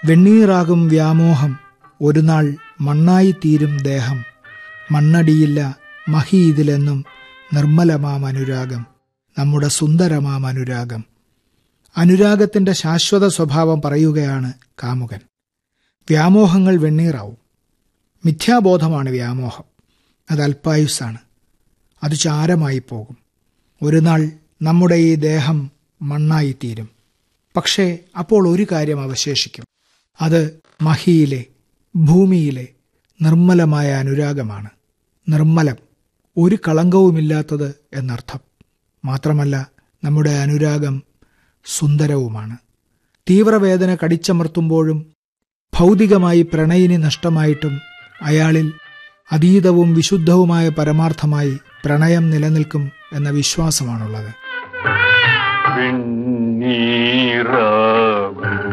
വെണ്ണീറാകും വ്യാമോഹം ഒരു നാൾ മണ്ണായിത്തീരും ദേഹം മണ്ണടിയില്ല മഹി ഇതിലെന്നും നിർമ്മലമാം അനുരാഗം നമ്മുടെ സുന്ദരമാം അനുരാഗം അനുരാഗത്തിന്റെ ശാശ്വത സ്വഭാവം പറയുകയാണ് കാമുകൻ വ്യാമോഹങ്ങൾ വെണ്ണീറാവും മിഥ്യാബോധമാണ് വ്യാമോഹം അത് അല്പായുസ്സാണ് അത് ചാരമായി പോകും ഒരു നാൾ നമ്മുടെ ഈ ദേഹം മണ്ണായിത്തീരും പക്ഷേ അപ്പോൾ ഒരു കാര്യം അവശേഷിക്കും അത് മഹിയിലെ ഭൂമിയിലെ നിർമ്മലമായ അനുരാഗമാണ് നിർമ്മലം ഒരു കളങ്കവുമില്ലാത്തത് എന്നർത്ഥം മാത്രമല്ല നമ്മുടെ അനുരാഗം സുന്ദരവുമാണ് തീവ്രവേദന കടിച്ചമർത്തുമ്പോഴും ഭൗതികമായി പ്രണയിനി നഷ്ടമായിട്ടും അയാളിൽ അതീതവും വിശുദ്ധവുമായ പരമാർത്ഥമായി പ്രണയം നിലനിൽക്കും എന്ന വിശ്വാസമാണുള്ളത് വെണ്ണീറാകും